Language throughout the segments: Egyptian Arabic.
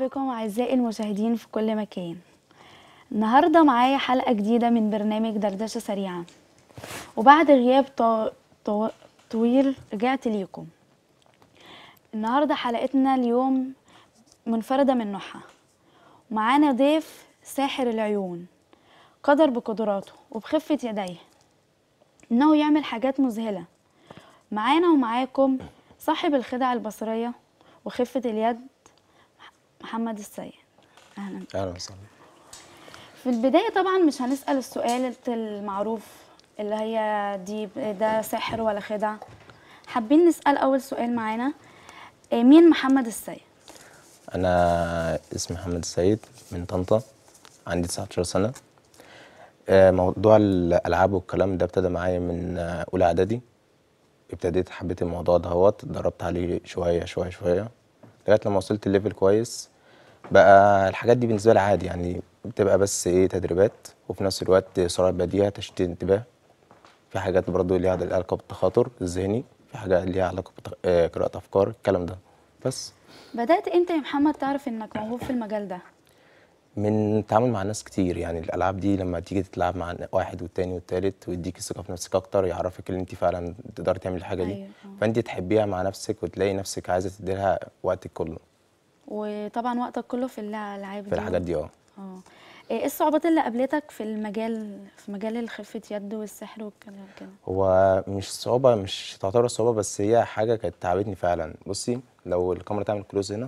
بكم أعزائي المشاهدين في كل مكان النهاردة معايا حلقة جديدة من برنامج دردشة سريعة وبعد غياب طو... طو... طويل رجعت ليكم النهاردة حلقتنا اليوم منفردة من نوعها ومعانا ضيف ساحر العيون قدر بقدراته وبخفة يديه إنه يعمل حاجات مذهلة معانا ومعاكم صاحب الخدع البصرية وخفة اليد محمد السيد أهلا اهلا وسهلا في البداية طبعا مش هنسأل السؤال المعروف اللي هي دي ده سحر ولا خدع حابين نسأل أول سؤال معانا آه، مين محمد السيد؟ انا اسمي محمد السيد من طنطا عندي 19 سنه آه، موضوع الالعاب والكلام ده ابتدى معايا من آه، اولى اعدادي ابتديت حبيت الموضوع دهوت اتدربت عليه شويه شويه شويه لغايه لما وصلت الليفل كويس بقى الحاجات دي بالنسبه لي عادي يعني بتبقى بس ايه تدريبات وفي نفس الوقت سرعه بديهه تشتيت انتباه في حاجات برضو ليها علاقه بالتخاطر الذهني في حاجات ليها علاقه بقراءه افكار الكلام ده بس بدأت امتى يا محمد تعرف انك موهوب في المجال ده؟ من التعامل مع ناس كتير يعني الالعاب دي لما تيجي تتلعب مع واحد والتاني والتالت ويديك الثقه في نفسك اكتر يعرفك ان انت فعلا تقدر تعمل الحاجه دي أيوة، آه. فانت تحبيها مع نفسك وتلاقي نفسك عايزه تديلها وقتك كله وطبعا وقتك كله في الالعاب في الحاجات دي اه اه ايه الصعوبات اللي قابلتك في المجال في مجال الخفة يد والسحر والكلام كده؟ هو مش صعوبه مش تعتبر صعوبه بس هي حاجه كانت تعبتني فعلا بصي لو الكاميرا تعمل كلوز هنا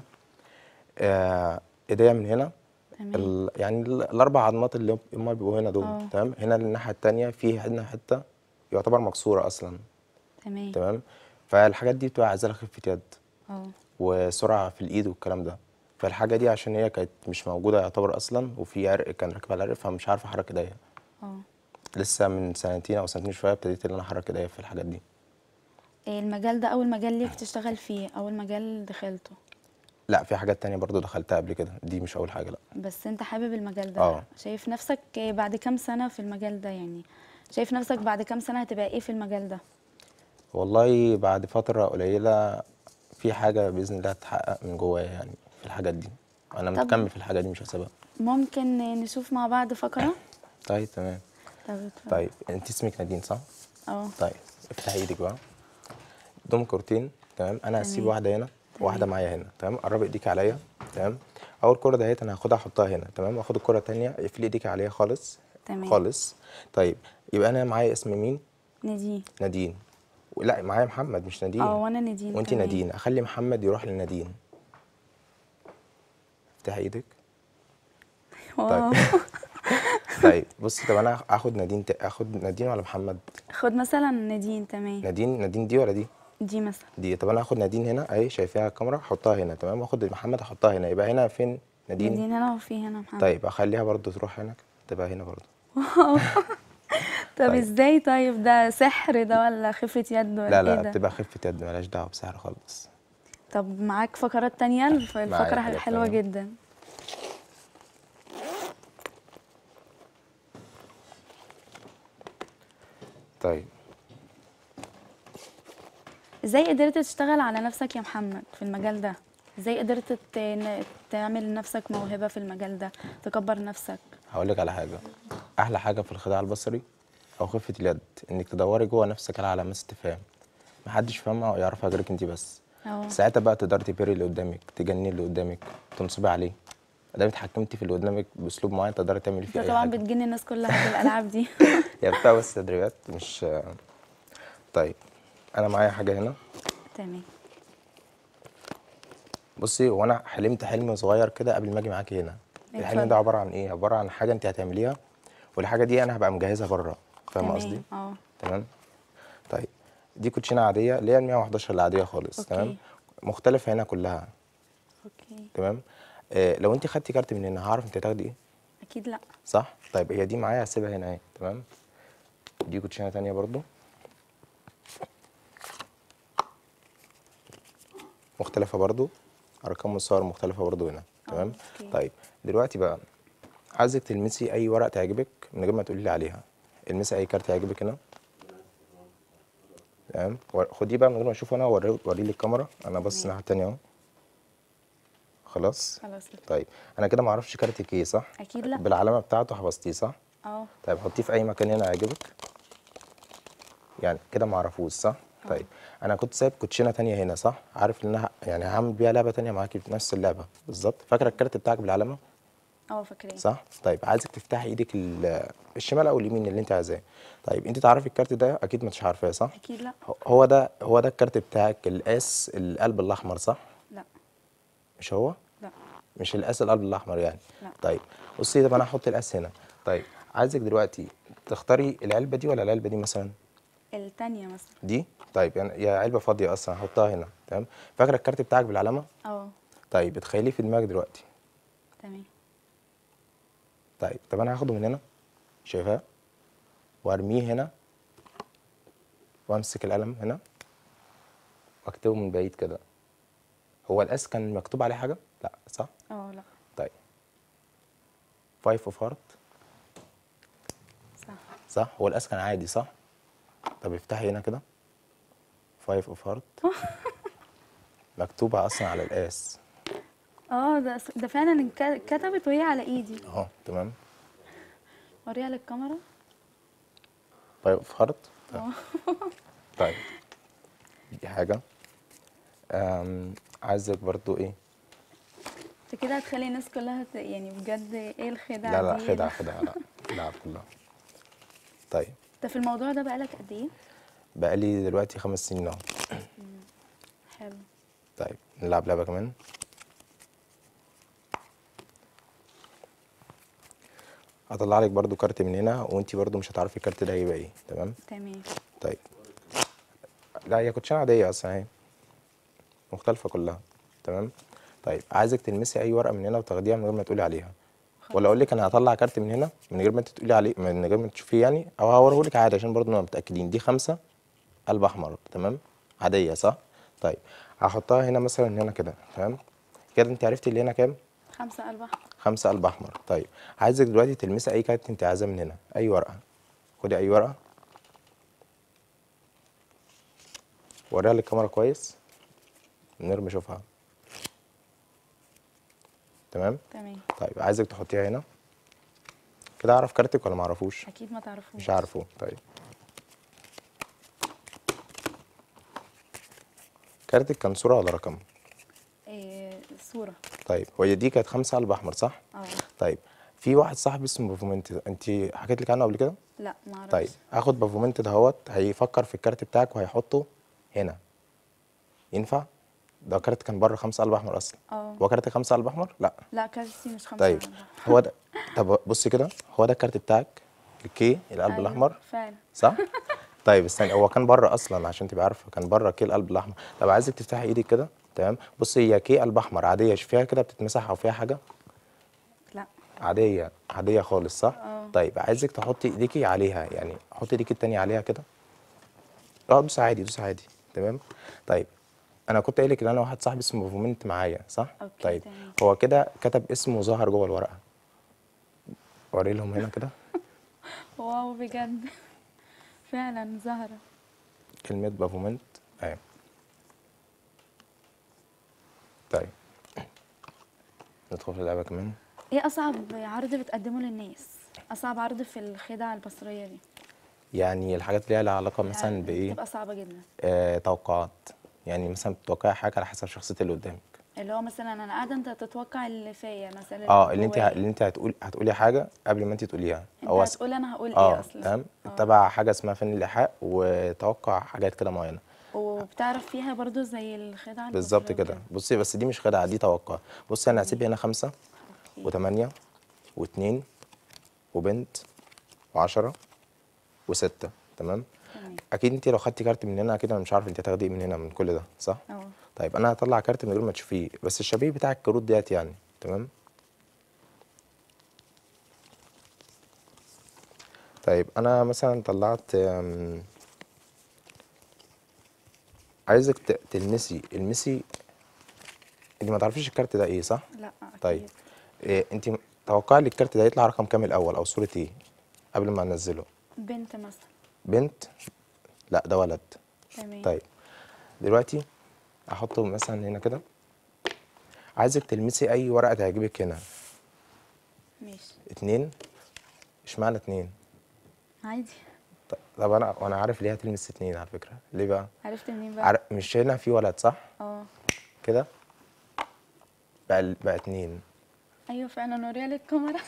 آه، ايديا من هنا تمام ال- يعني ال- الاربع عظمات اللي هم بيبقوا هنا دول اه. تمام هنا الناحيه التانيه في هنا حته يعتبر مكسوره اصلا تمام تمام فالحاجات دي بتبقى عايزه لها خفه يد اه وسرعه في الايد والكلام ده فالحاجه دي عشان هي كانت مش موجوده يعتبر اصلا وفي عرق كان راكب على العرق فمش عارف احرك ايديا اه لسه من سنتين او سنتين شويه ابتديت ان انا احرك ايديا في الحاجات دي إيه المجال ده اول مجال ليك تشتغل فيه اول مجال دخلته لا في حاجات تانية برضو دخلتها قبل كده دي مش اول حاجه لا بس انت حابب المجال ده اه. شايف نفسك بعد كام سنة في المجال ده يعني شايف نفسك بعد كام سنة هتبقى ايه في المجال ده والله بعد فتره قليله في حاجه باذن الله هتتحقق من جوايا يعني في الحاجات دي انا طب- مكمل في الحاجه دي مش هسيبها ممكن نشوف مع بعض فقرة طيب تمام طب اتفضل. طيب انت اسمك نادين صح اه طيب افتحي ايدك بقى دول كورتين تمام انا هسيب تمام. واحده هنا واحده معايا هنا تمام قربي ايديك عليا تمام اول كره دهيت انا هاخدها احطها هنا تمام واخد الكره الثانيه اقفلي ايديك عليها خالص تمام خالص طيب يبقى انا معايا اسم مين نادين نادين لا معايا محمد مش نادين اه وانا نادين وانت تمام. نادين اخلي محمد يروح لنادين افتحي ايدك واو. طيب بصي طب انا اخد نادين ت... اخد نادين ولا محمد خد مثلا نادين تمام نادين نادين دي ولا دي دي مثلا دي طب انا هاخد نادين هنا اهي شايفاها الكاميرا احطها هنا تمام واخد محمد احطها هنا يبقى هنا فين نادين, نادين هنا وفي هنا محمد طيب اخليها برضو تروح هنا تبقى هنا برضو طب طيب. ازاي طيب ده سحر ده ولا خفة يد ولا لا ايه لا ده بتبقى خفة يد مالهاش دعوة بسحر خالص طب معاك فقرات تانية الف- الفقرة حاجات حلوة تانية. جدا طيب ازاي قدرت تشتغل على نفسك يا محمد في المجال ده ازاي قدرت ت- ن- تعمل لنفسك موهبة في المجال ده تكبر نفسك هقول لك على حاجة أحلى حاجة في الخداع البصري أو خفة اليد إنك تدوري جوه نفسك على علامات استفهام محدش فاهمها أو يعرفها غيرك أنت بس اه ساعتها بقى تقدري تبري اللي قدامك تجنني اللي قدامك تنصبي عليه ادام اتحكمتي في اللي قدامك باسلوب معين تقدري تعملي فيه انت اي طبعا حاجه بتجنن الناس كلها في الالعاب دي هي بتبقى بس تدريبات مش طيب انا معايا حاجه هنا تمام بصي هو انا حلمت حلم صغير كده قبل ما اجي معاكي هنا الحلم اتفضل. ده عباره عن ايه عباره عن حاجه انت هتعمليها والحاجه دي انا هبقى مجهزها بره فاهمه تمام قصدي اه تمام طيب دي كوتشينه عاديه اللي هي ال 111 العاديه خالص أوكي. تمام مختلفه هنا كلها اوكي تمام آه لو انت خدتي كارت من هنا هعرف انت هتاخدي ايه اكيد لا صح طيب هي دي معايا هسيبها هنا اهي تمام دي كوتشينه تانية برضو مختلفه برضو ارقام والصور مختلفه برضو هنا تمام أوكي. طيب دلوقتي بقى عايزك تلمسي اي ورقه تعجبك من غير ما تقولي لي عليها المسي اي كارت يعجبك هنا تمام ور- خديه بقى من غير ما اشوف انا وري وري لي الكاميرا انا بص تمام. الناحيه التانية اهو خلاص خلاص كده طيب انا كده ما اعرفش كارتك ايه صح اكيد لا بالعلامه بتاعته حفظتيه صح اه طيب حطيه في اي مكان هنا يعجبك يعني كده ما اعرفوش صح طيب انا كنت سايب كوتشينه تانية هنا صح عارف ان انا ه- يعني هعمل بيها لعبه تانية معاكي في نفس اللعبه بالظبط فاكره الكارت بتاعك بالعلامه اه فاكرين صح طيب عايزك تفتحي ايدك ال- الشمال او اليمين اللي انت عايزاه طيب انت تعرفي الكارت ده اكيد ما انتش عارفاه صح اكيد لا هو- هو ده هو ده الكارت بتاعك القاس القلب الاحمر صح لا مش هو لا مش القاس القلب الاحمر يعني لا. طيب بصي طب انا هحط القاس هنا طيب عايزك دلوقتي تختاري العلبه دي ولا العلبه دي مثلا التانية مثلا دي طيب يعني يا علبه فاضيه اصلا هحطها هنا تمام فاكره الكارت بتاعك بالعلامه اه طيب اتخيليه في دماغك دلوقتي تمام طيب طب انا هاخده من هنا شايفاه وارميه هنا وامسك القلم هنا واكتبه من بعيد كده هو القاس كان مكتوب عليه حاجه لا صح اه لا طيب فايف اوف هارت صح صح هو القاس كان عادي صح طب افتحي هنا كده فايف اوف هارت مكتوبه اصلا على القاس اه ده ده فعلا انك- كتبت وهي على ايدي اهو تمام وريها للكاميرا فايف اوف هارت اه طيب دي حاجه أم، عايزك برضو ايه انت كده هتخلي الناس كلها ت... يعني بجد ايه الخدعة لا لا دي خدعة خدعة لا لا كلها طيب انت في الموضوع ده بقالك قد ايه؟ بقالي دلوقتي خمس سنين اهو حلو طيب نلعب لعبة كمان هطلع لك برضو كارت من هنا وانتي برضو مش هتعرفي الكارت ده هيبقى ايه تمام تمام طيب لا هي كوتشينة عادية اصلا اهي مختلفة كلها تمام طيب عايزك تلمسي اي ورقة من هنا وتاخديها من غير ما تقولي عليها ولا اقول لك انا هطلع كارت من هنا من غير ما انت تقولي عليه من غير ما تشوفيه يعني او هوريه لك عادي عشان برضو نبقى متاكدين دي خمسة قلب احمر تمام عاديه صح طيب هحطها هنا مثلا هنا كده تمام كده انت عرفتي اللي هنا كام خمسة قلب أحمر خمسة قلب احمر طيب عايزك دلوقتي تلمسي اي كارت انت عايزاه من هنا اي ورقه خدي اي ورقه وريها للكاميرا كويس من غير ما اشوفها تمام تمام طيب عايزك تحطيها هنا كده اعرف كارتك ولا ما اعرفوش أكيد ما تعرفوش مش عارفه طيب كارتك كان صورة ولا رقم؟ إيه صورة طيب وهي دي كانت خمسة قلب أحمر صح؟ اه طيب في واحد صاحبي اسمه بافومنت أنت حكيت لك عنه قبل كده؟ لا ما اعرفش طيب هاخد بافومنت دهوت هيفكر في الكارت بتاعك وهيحطه هنا ينفع؟ ده كارت كان بره خمسة قلب أحمر أصلا اه هو كارت خمسة قلب أحمر؟ لأ لا كارثي مش خمسة طيب قلب أحمر. هو ده طب بصي كده هو ده الكارت بتاعك الكي القلب أيوة، الأحمر فعلا صح؟ طيب استنى هو كان بره اصلا عشان تبقى عارفه كان بره كي القلب الاحمر طب عايزك تفتحي ايدك كده تمام بصي هي كي قلب احمر عاديه شوفيها كده بتتمسح او فيها حاجه لا عاديه عاديه خالص صح اه. طيب عايزك تحطي ايديكي عليها يعني حطي ايديك التانية عليها كده اه دوس عادي دوس عادي تمام طيب انا كنت قايل لك ان انا واحد صاحبي اسمه فومنت معايا صح اوكي، طيب تمام. هو كده كتب اسمه ظهر جوه الورقه وري لهم هنا كده واو بجد فعلا زهرة كلمة بافومنت ايوه طيب ندخل في اللعبة كمان ايه أصعب عرض بتقدمه للناس؟ أصعب عرض في الخدع البصرية دي يعني الحاجات اللي لها علاقة مثلا يعني بإيه بتبقى صعبة جدا آه توقعات يعني مثلا بتتوقعي حاجة على حسب شخصية اللي قدامك اللي هو مثلا أنا قاعدة أنت تتوقع اللي فيا مثلا اه اللي انت جوايا. اللي انت هتقول هتقولي حاجة قبل ما انت تقوليها انت أس- هتقول أنا هقول اه ايه أصلا تمام آه. تبع حاجة اسمها فن الإيحاء وتوقع حاجات كده معينة وبتعرف فيها برضو زي الخدعة بالظبط البصرية كده وكده. بصي بس دي مش خدعة دي توقع بصي انا هسيب هنا خمسة أوكي. وثمانية واثنين وبنت وعشرة وستة تمام تمام اكيد انت لو خدتي كارت من هنا اكيد انا مش عارف انت هتاخدي ايه من هنا من كل ده صح اه طيب انا هطلع كارت من غير ما تشوفيه بس الشبيه بتاع الكروت ديت يعني تمام طيب انا مثلا طلعت أم، عايزك ت- تلمسي المسي انت ما تعرفيش الكارت ده ايه صح لا أكيد طيب إيه انت توقعي لي الكارت ده يطلع رقم كام الاول او صورة ايه قبل ما انزله بنت مثلا بنت لا ده ولد تمام طيب دلوقتي احطه مثلا هنا كده عايزك تلمسي اي ورقه تعجبك هنا ماشي اتنين اشمعنى اتنين عادي ط- طب انا وانا عارف ليه هتلمس اتنين على فكره ليه بقى عرفت منين بقى عارف مش هنا في ولد صح اه كده بقى ال- بقى اتنين ايوه فعلا وريها للكاميرا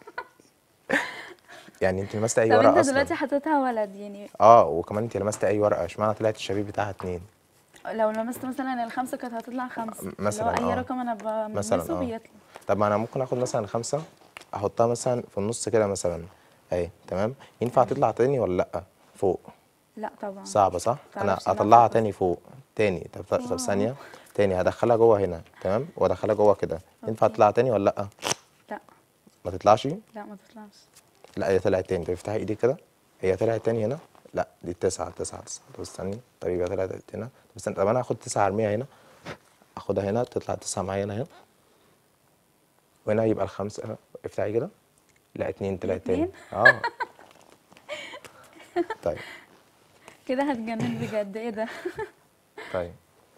يعني انت لمست اي طب ورقه انت اصلا دلوقتي حطيتها ولد يعني اه وكمان انت لمست اي ورقه اشمعنى طلعت الشبيه بتاعها اتنين لو لمست مثلا الخمسه كانت هتطلع خمسه مثلاً، اللي هو اي آه. رقم انا مثلاً، بلمسه آه. بيطلع طب ما انا ممكن اخد مثلا خمسة احطها مثلا في النص كده مثلا اهي تمام ينفع تطلع تاني ولا لا فوق لا طبعا صعبة صح انا تعرفش إنها اطلعها فوق. تاني فوق تاني طب طب ثانية تاني هدخلها جوه هنا تمام وادخلها جوه كده ينفع أوكي. تطلع تاني ولا لا لا ما تطلعش لا ما تطلعش لا هي طلعت تاني طب افتحي ايدك كده هي طلعت تاني هنا لا دي التسعة التسعة التسعة طب استني طب يبقى طلعت هنا طب استني طب انا هاخد تسعة ارميها هنا اخدها هنا تطلع تسعة معايا هنا هنا وهنا يبقى الخمسة افتحي كده لا اتنين طلعت تاني اتنين؟ اه طيب كده هتجنن بجد ايه ده طيب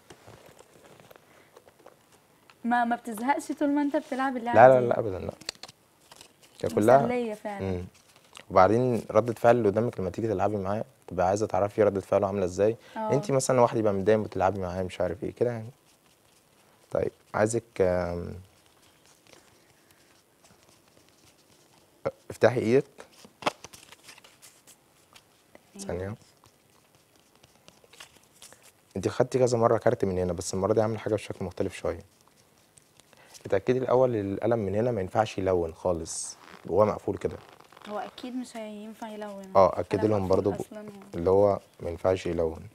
ما ما بتزهقش طول ما انت بتلعب اللعبه لا لا دي لا ابدا لا هي كلها مسليه فعلا مم. وبعدين ردة فعل اللي قدامك لما تيجي تلعبي معاه تبقى عايزة تعرفي ردة فعله عاملة ازاي اه. انت مثلا واحد يبقى متضايق بتلعبي معاه مش عارف ايه كده يعني طيب عايزك آم، افتحي ايدك ثانية انت خدتي كذا مرة كارت من هنا بس المرة دي عاملة حاجة بشكل مختلف شوية اتأكدي الأول إن القلم من هنا ما ينفعش يلون خالص وهو مقفول كده هو اكيد مش هينفع يلون اه اكدي أنا لهم مقفول برضو ب- أصلاً يعني. اللي هو ما ينفعش يلون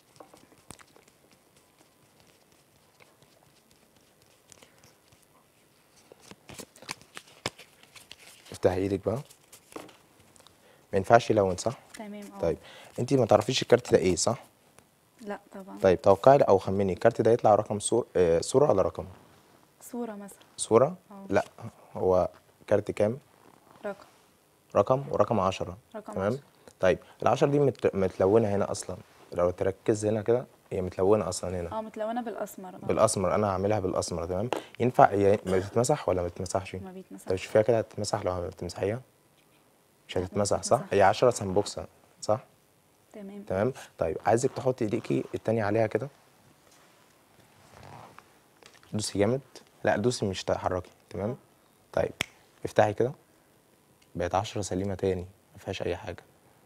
افتحي ايدك بقى ما ينفعش يلون صح تمام اه طيب انت ما تعرفيش الكارت ده ايه صح لا طبعا طيب توقعي او خمني الكارت ده يطلع رقم صور... آه صورة ولا رقم صوره مثلا صورة اه. لا هو كارت كام رقم رقم ورقم عشرة رقم تمام عشرة. طيب العشرة دي مت... متلونة هنا اصلا لو تركز هنا كده هي متلونة اصلا هنا اه متلونه بالاسمر اه بالاسمر انا هعملها بالاسمر تمام ينفع هي ما بتتمسح ولا ما بتتمسحش ما بيتمسحش. طب شوفيها كده هتتمسح لو بتمسحيها مش لا، هتتمسح صح بتتمسح. هي 10 سمبوكسه صح تمام تمام طيب عايزك تحطي ايديكي التانية عليها كده دوسي جامد لا دوسي مش تحركي تمام طيب افتحي كده بقت 10 سليمه تاني ما فيهاش اي حاجه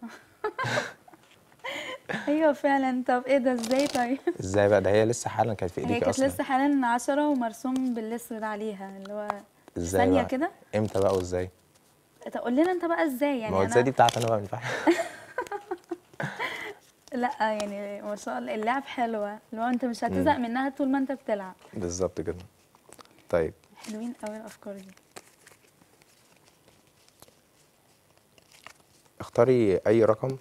ايوه فعلا طب ايه ده ازاي طيب ازاي بقى ده هي لسه حالا كانت في هي ايديكي كانت اصلا لسه حالا عشرة ومرسوم بالاسود عليها اللي هو ازاي ثانيه بقى كده امتى بقى وازاي طب قول لنا انت بقى ازاي يعني ما هو انا ازاي دي بتاعتي انا بقى ما ينفعش لا يعني ما شاء الله اللعب حلوه اللي هو انت مش هتزهق منها طول ما انت بتلعب بالظبط كده طيب حلوين قوي الافكار دي اختاري اي رقم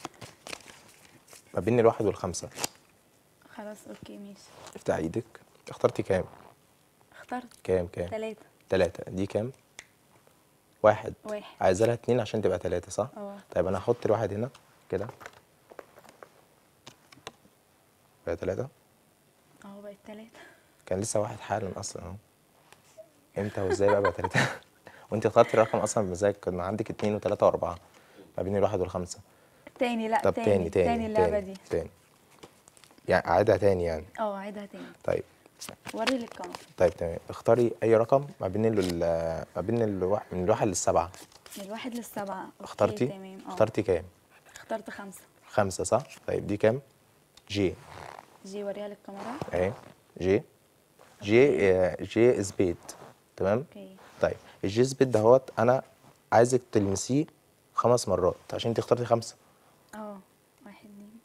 ما بين الواحد والخمسة خلاص اوكي ماشي افتحي ايدك اخترتي كام اخترت كام كام ثلاثة تلاتة دي كام واحد واحد عايزة لها اتنين عشان تبقى تلاتة صح اه طيب انا هحط الواحد هنا كده بقى تلاتة اهو بقت ثلاثة كان لسه واحد حالا اصلا اهو امتى وازاي بقى بقى تلاتة وانت اخترتي الرقم اصلا بمزاج كان عندك اتنين وتلاتة واربعة ما بين الواحد والخمسة تاني لا طب تاني تاني تاني اللعبة تاني دي تاني يعني اعيدها تاني يعني اه عيدها تاني طيب وري للكاميرا طيب تمام اختاري اي رقم ما بين ال ما بين الواحد من الواحد للسبعة من الواحد للسبعة اوكي اخترتي تمام اه اخترتي كام اخترت خمسة خمسة صح طيب دي كام جي جي وريها للكاميرا اهي جي جي آه، جي سبيد تمام اوكي طيب الجي سبيد دهوت انا عايزك تلمسيه خمس مرات عشان انت اخترتي خمسة اه واحد اتنين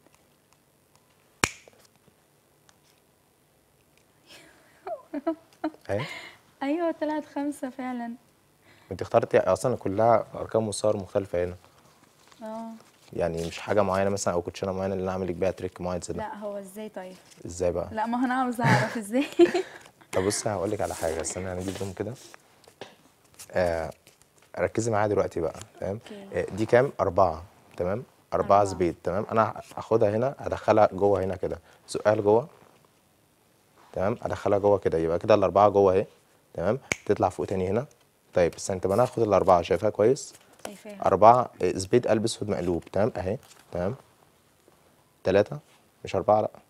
اهي ايوه طلعت خمسة فعلا انت اخترتي اصلا كلها ارقام وصور مختلفة هنا اه يعني مش حاجة معينة مثلا او كوتشينة معينة اللي انا اعمل لك بيها تريك معين زي ده لا هو ازاي طيب ازاي بقى لا ما هو انا عاوزة اعرف ازاي طب بصي هقول لك على حاجه استنى هنجيب دول كده آه ركزي معايا دلوقتي بقى تمام اوكي. آه دي كام أربعة تمام أربعة أربعة. زبيد تمام أنا هاخدها هنا هدخلها جوه هنا كده سؤال جوه تمام ادخلها جوه كده يبقى كده الاربعه جوه اهي تمام تطلع فوق تاني هنا طيب استنى طب انا هاخد الاربعه شايفها كويس شايفاها أربعة إيه، زبيد قلب أسود مقلوب تمام أهي تمام تلاتة مش أربعة لأ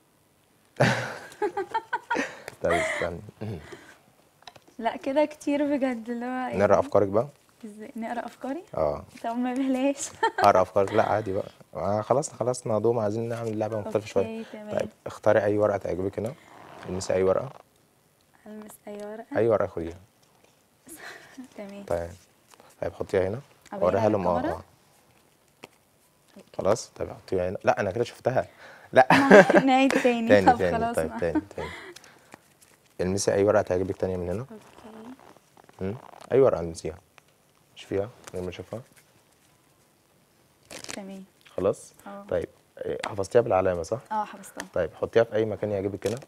طيب استنى لا كده كتير بجد اللي هو إيه؟ نقرا أفكارك بقى ازاي نقرا افكاري اه طب ما بلاش أقرا أفكارك لأ عادي بقى آه خلاص خلصنا دوم عايزين نعمل لعبة مختلفة شوية أوكي، تمام. طيب اختاري أي ورقة تعجبك هنا المسي أي ورقة المس اي ورقه أي ورقة خديها تمام طيب طيب حطيها هنا أوريها وريها لهم اه للكاميرا؟ آه. خلاص طيب حطيها هنا لا أنا كده شفتها لا نعيد تاني تاني طب تاني خلاص طيب ما. تاني تاني المسي اي ورقه تعجبك تانية من هنا اوكي مم. اي ورقه المسيها مش فيها غير ما اشوفها تمام خلاص اه. طيب إيه، حفظتيها بالعلامه صح اه حفظتها طيب حطيها في اي مكان يعجبك هنا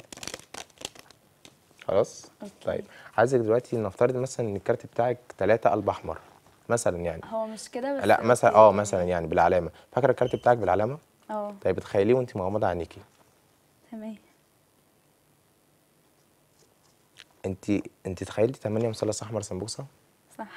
خلاص اوكي. طيب عايزك دلوقتي نفترض مثلا ان الكارت بتاعك ثلاثة قلب احمر مثلا يعني هو مش كده بس لا مثلا أوكي. اه مثلا يعني بالعلامه فاكره الكارت بتاعك بالعلامه اه طيب تخيليه وانت مغمضه عينيكي تمام انت انت تخيلتي 8 مثلث احمر سمبوسه صح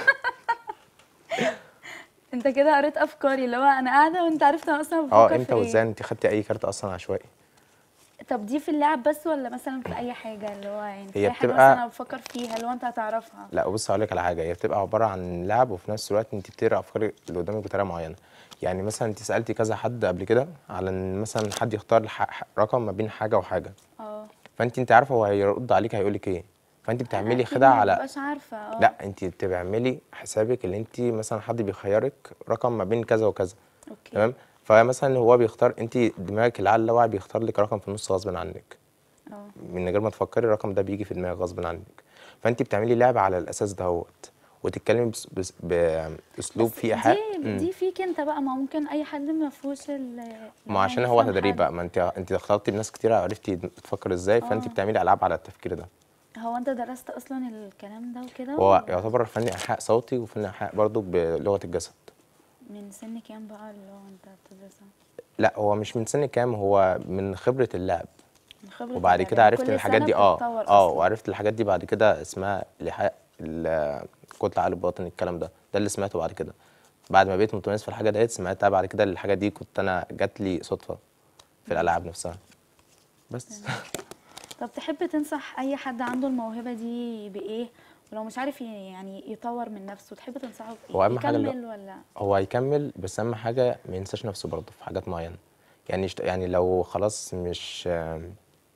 انت كده قريت افكاري اللي هو انا قاعده وانت عرفت انا اصلا بفكر اه في امتى ايه وازاي انت خدتي اي كارت اصلا عشوائي طب دي في اللعب بس ولا مثلا في اي حاجه اللي هو يعني في هي اي حاجه بتبقى- مثلا انا بفكر فيها اللي هو انت هتعرفها لا بص هقول لك على حاجه هي بتبقى عباره عن لعب وفي نفس الوقت انت بتقرا افكار اللي قدامك بطريقه معينه يعني مثلا انت سالتي كذا حد قبل كده على ان مثلا حد يختار ح- ح- رقم ما بين حاجه وحاجه اه فانت انت عارفه هو هيرد عليك هيقول لك ايه فانت بتعملي أكيد خدعه ما على ببقاش عارفه اه لا انت بتعملي حسابك اللي انت مثلا حد بيخيرك رقم ما بين كذا وكذا اوكي تمام فمثلا هو بيختار انت دماغك العقل اللاواعي بيختار لك رقم في النص غصب عنك اه من غير ما تفكري الرقم ده بيجي في دماغك غصب عنك فانت بتعملي لعبه على الاساس دهوت وتتكلمي بس بس باسلوب بس فيه ايحاء دي مم. دي فيك انت بقى ما ممكن اي حد ما فيهوش ال ما عشان هو تدريب بقى ما انت انت اختلطتي بناس كتير عرفتي بتفكر ازاي فانت آه. بتعملي العاب على التفكير ده هو انت درست اصلا الكلام ده وكده هو ولا يعتبر فن ايحاء صوتي وفن ايحاء برضو بلغه الجسد من سن كام بقى اللي هو انت بتدرسها لا هو مش من سن كام هو من خبره اللعب من خبرة وبعد اللعب. كده يعني عرفت كل الحاجات سنة دي اه بتتطور اه أصلاً. وعرفت الحاجات دي بعد كده اسمها الايحاء ال- كتله عقل باطن الكلام ده ده اللي سمعته بعد كده بعد ما بقيت متميز في الحاجه ديت سمعتها بعد كده الحاجه دي كنت انا جات لي صدفه في الالعاب نفسها بس طب تحب تنصح اي حد عنده الموهبه دي بايه ولو مش عارف ي- يعني يطور من نفسه تحب تنصحه بايه هو أهم حاجة اللي- يكمل ولا هو هيكمل بس اهم حاجه ما ينساش نفسه برضه في حاجات معينه يعني يشت... يعني لو خلاص مش آم،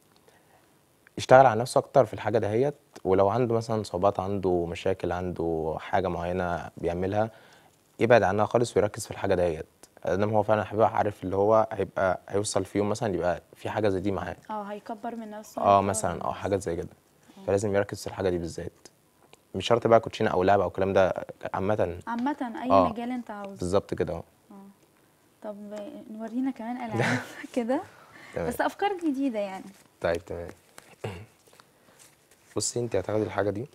يشتغل على نفسه اكتر في الحاجه دهيت ولو عنده مثلا صعوبات عنده مشاكل عنده حاجه معينه بيعملها يبعد عنها خالص ويركز في الحاجه دهيت ادام هو فعلا هيبقى عارف اللي هو هيبقى هيوصل في يوم مثلا يبقى في حاجه زي دي معاه اه هيكبر من نفسه اه هيطور مثلا من اه نفسه. حاجات زي كده فلازم يركز في الحاجه دي بالذات مش شرط بقى كوتشينه او لعبه او الكلام ده عامه عامه اي آه. مجال انت عاوزه بالظبط كده اه طب نورينا كمان العاب كده تمام. بس افكار جديده يعني طيب تمام بصي انت هتاخدي الحاجة دي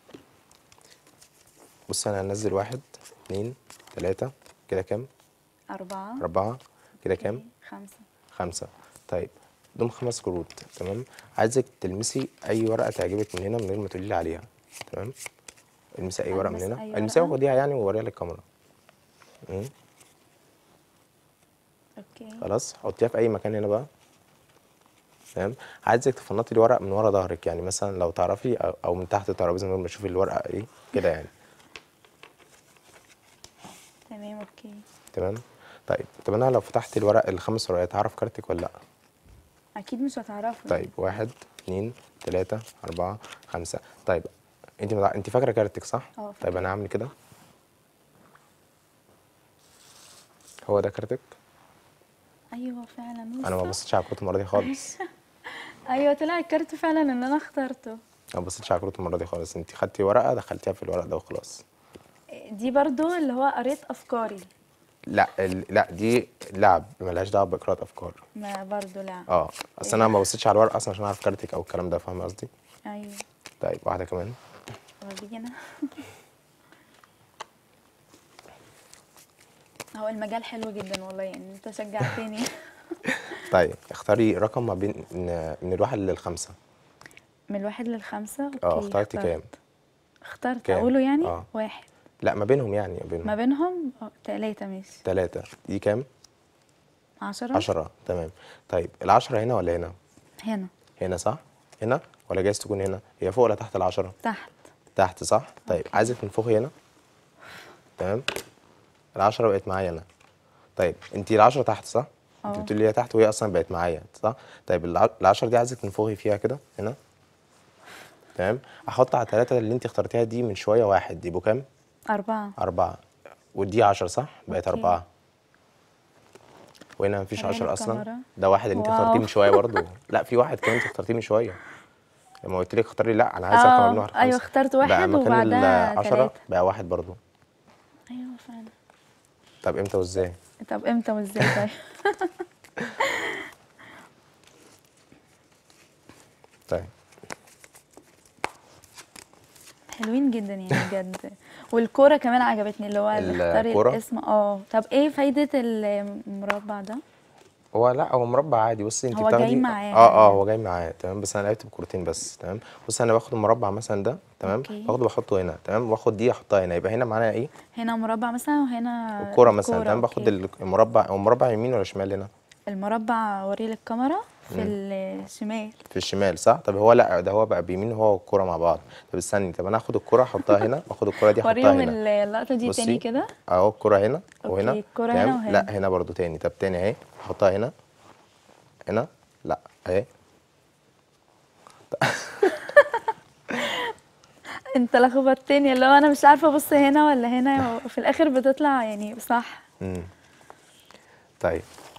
بصي انا هنزل واحد اتنين تلاتة كده كام؟ اربعه أربعة كده كام؟ اوكي، خمسه خمسة طيب دول خمس كروت تمام عايزك تلمسي أي ورقة تعجبك من هنا من غير ما تقولي لي عليها تمام المسي أي ورقة من ألمس هنا أي المسيها ورقة؟ وخديها يعني ووريها للكاميرا مم. اوكي خلاص حطيها في أي مكان هنا بقى تمام عايزك تفنطي الورق من ورا ظهرك يعني مثلا لو تعرفي أو- او من تحت الترابيزه من غير ما تشوفي الورقه ايه كده يعني تمام اوكي تمام طيب طب انا لو فتحت الورق الخمس ورقات هعرف كارتك ولا لا اكيد مش هتعرفه طيب واحد اتنين تلاتة أربعة خمسة طيب انت مدع... انت فاكرة كارتك صح؟ اه، طيب فاكرة. انا هعمل كده هو ده كارتك؟ ايوه فعلا انا ما بص. بصيتش على الكروت المرة دي خالص ايوه طلع الكارت فعلا ان انا اخترته انا ما بصيتش على الكروت المرة دي خالص انت خدتي ورقة دخلتيها في الورق ده وخلاص دي برضو اللي هو قريت افكاري لا ال... لا دي لعب ملهاش دعوة بقراءة افكار ما برضو لا اه اصل انا ما بصيتش على الورق اصلا عشان اعرف كارتك او الكلام ده فاهم قصدي؟ ايوه طيب واحدة كمان ورينا هو المجال حلو جدا والله يعني انت شجعتني طيب اختاري رقم ما بين من الواحد للخمسة من الواحد للخمسة اه اوكي اخترتي اخترت. كام اخترت كام؟ اقوله يعني آه. واحد لا ما بينهم يعني ما بينهم ما بينهم آه، تلاتة ماشي ثلاثة دي كام عشرة عشرة تمام طيب العشرة هنا ولا هنا هنا هنا صح هنا ولا جايز تكون هنا هي فوق ولا تحت العشرة تحت تحت صح طيب عايزك تنفخي هنا تمام العشرة بقت معايا انا طيب انت العشرة تحت صح انت اه. بتقولي هي تحت وهي اصلا بقت معايا صح طيب الع- العشرة دي عايزك تنفخي فيها كده هنا تمام احط على الثلاثة اللي انت اخترتيها دي من شوية واحد يبقوا كام أربعة أربعة ودي عشرة صح بقت اوكي. أربعة وهنا مفيش وريني عشرة أصلا الكاميرا. ده واحد اللي انت واو. اخترتيه من شوية برضه لا في واحد كمان انت اخترتيه من شوية لما قلت لك اختاري لا انا عايز اه، ارقم ممنوع ايوه، خمسة. اخترت بقى واحد مكان وبعدها العشرة تلاتة. بقى واحد برضه ايوه فعلا طب امتى وازاي طب امتى وازاي طيب طيب حلوين جدا يعني بجد والكورة كمان عجبتني اللي هو اللي اختاري الكورة؟ الاسم اه طب ايه فايدة المربع ده؟ هو لا هو مربع عادي بصي انت هو جاي بتاخدي معاه اه اه يعني. هو جاي معاه تمام بس انا لعبت بكورتين بس تمام بص انا باخد المربع مثلا ده تمام اوكي. باخده بحطه هنا تمام واخد دي احطها هنا يبقى هنا معانا ايه هنا مربع مثلا وهنا الكوره مثلا تمام أوكي. باخد المربع هو مربع يمين ولا شمال هنا المربع وريه للكاميرا في الشمال في الشمال صح طب هو لا ده هو بقى بيمين وهو والكوره مع بعض طب استني طب انا هاخد الكوره احطها هنا واخد الكوره دي احطها وريهم هنا اللقطة دي بصي. تاني كده اهو الكوره هنا وهنا اوكي، الكرة هنا تمام؟ وهنا. لا هنا برضو تاني طب تاني اهي احطها هنا هنا لا اهي انت لخبطتني اللي هو انا مش عارفة ابص هنا ولا هنا وفي الاخر بتطلع يعني صح امم طيب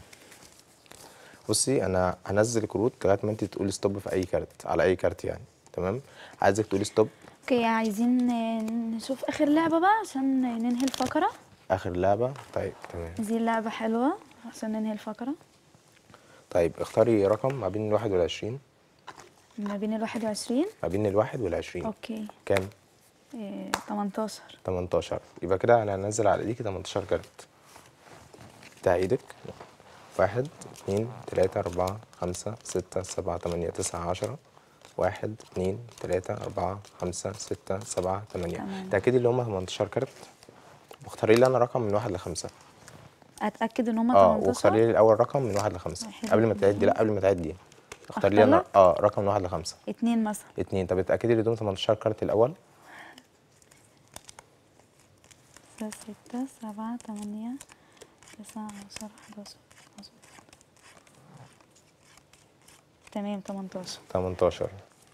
بصي انا هنزل الكروت لغايه ما انت تقولي ستوب في اي كارت على اي كارت يعني تمام عايزك تقولي ستوب اوكي عايزين نشوف اخر لعبة بقى عشان ننهي الفقرة اخر لعبه طيب تمام دي لعبة حلوة عشان ننهي الفقرة طيب اختاري رقم ما بين الواحد والعشرين ما بين الواحد وعشرين ما بين الواحد والعشرين اوكي كام إيه، 18 18 يبقى كده انا هنزل على ايديكي 18 كارت بتاع ايدك واحد اتنين تلاتة أربعة خمسة ستة سبعة تمانية تسعة عشرة واحد اتنين تلاتة أربعة خمسة ستة سبعة تمانية تمام. تأكدي اللي هما 18 كارت واختاري لي أنا رقم من واحد لخمسة اتاكد ان هما اه 18 واختاري لي الأول رقم من واحد لخمسة واحد، قبل ما تعدي لا قبل ما تعدي اختاري لي أنا أختار لك؟ اه رقم من واحد لخمسة اتنين مثلا اتنين طب اتأكدي لي دول 18 كارت الأول خمسة ستة سبعة تمانية تسعة عشرة حداشر اتناشر تمام 18 18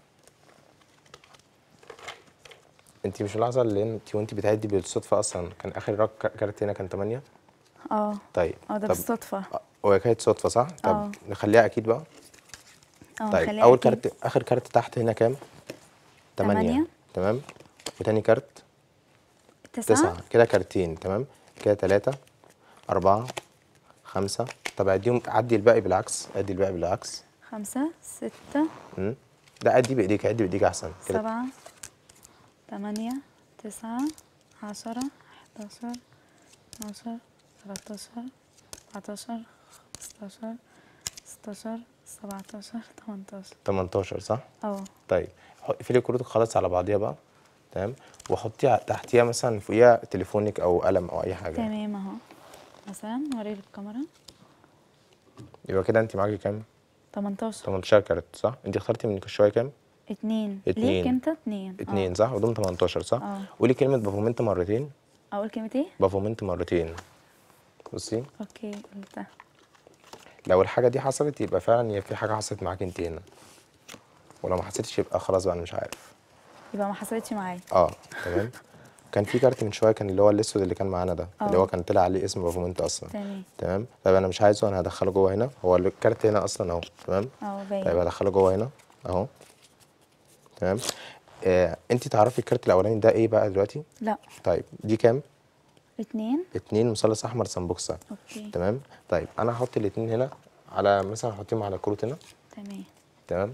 انت مش ملاحظه اللي انت وانت بتعدي بالصدفه اصلا كان اخر رق- كارت هنا كان 8 اه طيب اه ده طب بالصدفة آه، هو كانت صدفه صح طب اه. نخليها اكيد بقى اه طيب خليها اول أكيد. كارت اخر كارت تحت هنا كام 8 تمانية. تمام وتاني كارت تسعة 9 كده كارتين تمام كده 3 4 5 طب عديهم عدي الباقي بالعكس عدي الباقي بالعكس خمسة ستة امم لا عدي بايديك عدي بايديك احسن كده سبعة تمانية تسعة عشرة حداشر اتناشر تلاتاشر أربعتاشر خمستاشر ستاشر سبعتاشر تمنتاشر 18 صح اه طيب ح- اقفلي كروتك خالص على بعضيها بقى تمام وحطيها تحتيها مثلا فوقيها تليفونك او قلم او اي حاجه تمام اهو مثلا وري الكاميرا يبقى كده انت معاكي كام 18 18 كارت صح انت اخترتي من شويه كام اتنين اتنين. ليك انت اتنين اه. اتنين صح ودول 18 صح اه. قولي كلمه بافومنت مرتين اقول كلمة ايه؟ بافومنت مرتين بصي اوكي قلتها لو الحاجه دي حصلت يبقى فعلا هي في حاجه حصلت معاك انت هنا ولو ما حصلتش يبقى خلاص بقى انا مش عارف يبقى ما حصلتش معايا اه تمام كان في كارت من شويه كان اللي هو الاسود اللي كان معانا ده اللي اه. هو كان طلع عليه اسم بافومنت اصلا تمام تمام طيب انا مش عايزه انا هدخله جوه هنا هو الكارت هنا اصلا اهو تمام اه طيب باين هدخله جوه هنا اهو تمام آه انت تعرفي الكارت الاولاني ده ايه بقى دلوقتي لا طيب دي كام اتنين اتنين مثلث احمر سمبوكسه اوكي تمام طيب انا هحط الاتنين هنا على مثلا احطهم على الكروت هنا تمام تمام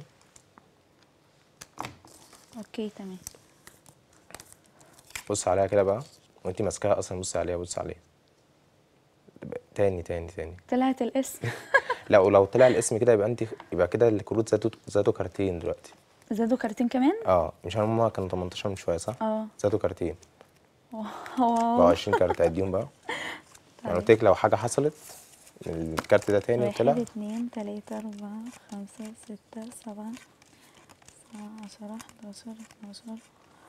اوكي تمام بص عليها كده بقى وانت ماسكاها اصلا بص عليها بص عليها تاني تاني تاني طلعت الاسم لا ولو طلع الاسم كده يبقى انت يبقى كده الكروت ذاته ذاته كارتين دلوقتي زادوا كارتين كمان اه مش هما كانوا 18 من شويه صح؟ اه زادوا كارتين واو بقوا 20 كارت اديهم بقى انا قلت لك لو حاجه حصلت الكارت ده تاني واحد طلع اتنين تلاتة أربعة خمسة ستة سبعة تسعة عشرة حداشر اتناشر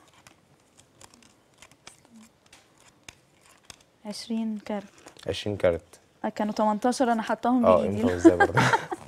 عشرين كارت 20 كارت كانوا 18 انا حطاهم اه بايدي انت ازاي برضه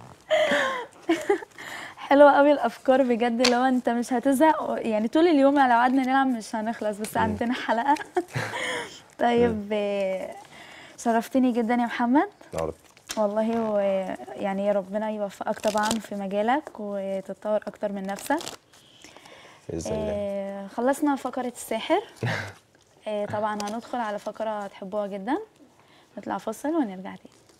حلوه قوي الافكار بجد اللي هو انت مش هتزهق يعني طول اليوم لو قعدنا نلعب مش هنخلص بس عندنا حلقه طيب آه، شرفتني جدا يا محمد نورت والله و يعني يا ربنا يوفقك طبعا في مجالك وتتطور اكتر من نفسك باذن الله آه، خلصنا فقره الساحر آه، طبعا هندخل على فقره هتحبوها جدا نطلع فاصل ونرجع تاني